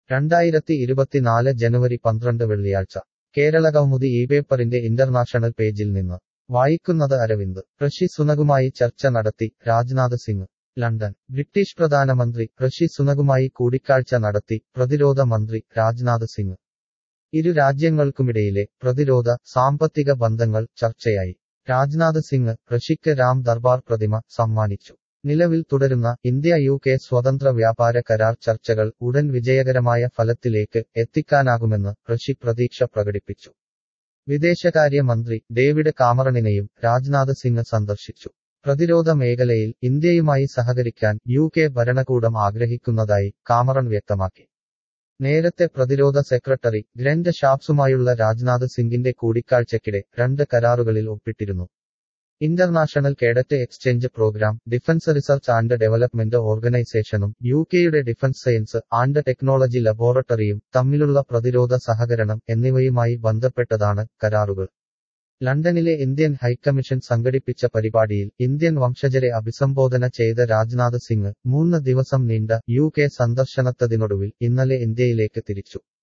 രണ്ടായിരത്തി ഇരുപത്തിനാല് ജനുവരി പന്ത്രണ്ട് വെള്ളിയാഴ്ച കേരള കൗമുദി ഈ പേപ്പറിന്റെ ഇന്റർനാഷണൽ പേജിൽ നിന്ന് വായിക്കുന്നത് അരവിന്ദ് ഋഷി സുനകുമായി ചർച്ച നടത്തി രാജ്നാഥ് സിംഗ് ലണ്ടൻ ബ്രിട്ടീഷ് പ്രധാനമന്ത്രി ഋഷി സുനകുമായി കൂടിക്കാഴ്ച നടത്തി പ്രതിരോധ മന്ത്രി രാജ്നാഥ് സിംഗ് ഇരു രാജ്യങ്ങൾക്കുമിടയിലെ പ്രതിരോധ സാമ്പത്തിക ബന്ധങ്ങൾ ചർച്ചയായി രാജ്നാഥ് സിംഗ് ഋഷിക്ക് രാം ദർബാർ പ്രതിമ സമ്മാനിച്ചു നിലവിൽ തുടരുന്ന ഇന്ത്യ യു കെ സ്വതന്ത്ര വ്യാപാര കരാർ ചർച്ചകൾ ഉടൻ വിജയകരമായ ഫലത്തിലേക്ക് എത്തിക്കാനാകുമെന്ന് ഋഷി പ്രതീക്ഷ പ്രകടിപ്പിച്ചു വിദേശകാര്യ മന്ത്രി ഡേവിഡ് കാമറണിനെയും രാജ്നാഥ് സിംഗ് സന്ദർശിച്ചു പ്രതിരോധ മേഖലയിൽ ഇന്ത്യയുമായി സഹകരിക്കാൻ യു കെ ഭരണകൂടം ആഗ്രഹിക്കുന്നതായി കാമറൺ വ്യക്തമാക്കി നേരത്തെ പ്രതിരോധ സെക്രട്ടറി ഗ്രൻഡ് ഷാപ്സുമായുള്ള രാജ്നാഥ് സിംഗിന്റെ കൂടിക്കാഴ്ചയ്ക്കിടെ രണ്ട് കരാറുകളിൽ ഒപ്പിട്ടിരുന്നു international cadet exchange programme defence research and development ഓർഗനൈസേഷനും യു കെയുടെ ഡിഫൻസ് സയൻസ് ആൻഡ് ടെക്നോളജി ലബോറട്ടറിയും തമ്മിലുള്ള പ്രതിരോധ സഹകരണം എന്നിവയുമായി ബന്ധപ്പെട്ടതാണ് കരാറുകൾ ലണ്ടനിലെ ഇന്ത്യൻ ഹൈക്കമ്മീഷൻ സംഘടിപ്പിച്ച പരിപാടിയിൽ ഇന്ത്യൻ വംശജരെ അഭിസംബോധന ചെയ്ത രാജ്നാഥ് സിംഗ് മൂന്ന് ദിവസം നീണ്ട യു കെ സന്ദർശനത്തതിനൊടുവിൽ ഇന്നലെ ഇന്ത്യയിലേക്ക് തിരിച്ചു